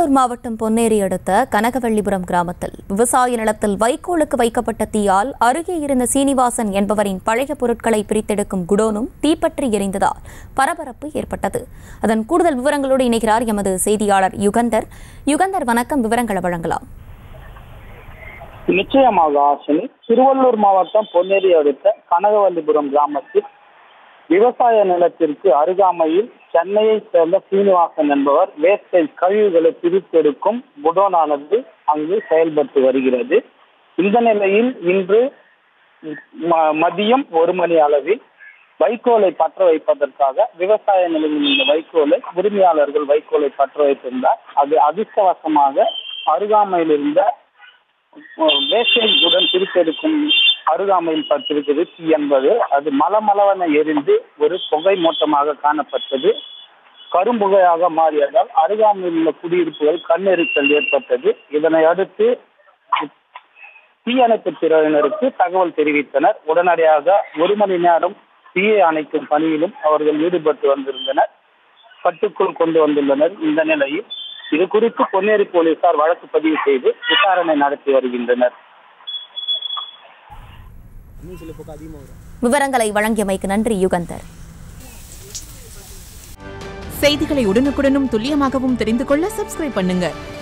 திருவள்ளூர் மாவட்டம் பொன்னேரி அடுத்த கனகவள்ளிபுரம் கிராமத்தில் விவசாய நிலத்தில் வைக்கோலுக்கு வைக்கப்பட்ட தீயால் அருகே இருந்த சீனிவாசன் என்பவரின் பழைய பொருட்களை பிரித்தெடுக்கும் குடோனும் தீப்பற்றி எரிந்ததால் பரபரப்பு ஏற்பட்டது அதன் கூடுதல் விவரங்களோடு இணைகிறார் எமது செய்தியாளர் யுகந்தர் யுகந்தர் வணக்கம் விவரங்களை வழங்கலாம் நிச்சயமாக ஆசினி திருவள்ளூர் மாவட்டம் பொன்னேரி அடுத்த கனகவல்லிபுரம் கிராமத்தில் விவசாய நிலத்திற்கு அருகாமையில் சென்னையை சேர்ந்த சீனிவாசன் என்பவர் வேஸ்டேஜ் கழிவுகளை பிரித்தெடுக்கும் குடோனானது அங்கு செயல்பட்டு வருகிறது இந்த நிலையில் இன்று ம- மதியம் ஒரு மணி அளவில் வைக்கோலை பற்ற வைப்பதற்காக விவசாய நிலையில் இந்த வைக்கோலை உரிமையாளர்கள் வைக்கோலை பற்ற வைத்திருந்தார் அது அதிர்ஷ்டவசமாக அருகாமையில் இருந்த வேஸ்டேஜ் உடன் பிரித்தெடுக்கும் அருகாமையில் பட்டிருக்கிறது தீ என்பது அது மலமளவென எரிந்து ஒரு புகை மூட்டமாக காணப்பட்டது கரும்புகையாக மாறியதால் அருகாமையில் உள்ள குடியிருப்புகள் கண்ணெரிச்சல் ஏற்பட்டது இதனை அடுத்து தீயணைப்பு துறையினருக்கு தகவல் தெரிவித்தனர் உடனடியாக ஒரு மணி நேரம் தீயை அணைக்கும் பணியிலும் அவர்கள் ஈடுபட்டு வந்திருந்தனர் கட்டுக்குள் கொண்டு வந்துள்ளனர் இந்த நிலையில் இது குறித்து பொன்னேரி போலீசார் வழக்கு பதிவு செய்து விசாரணை நடத்தி வருகின்றனர் விவரங்களை வழங்கியமைக்கு நன்றி யுகந்தர் செய்திகளை உடனுக்குடனும் துல்லியமாகவும் தெரிந்து கொள்ள சப்ஸ்கிரைப் பண்ணுங்க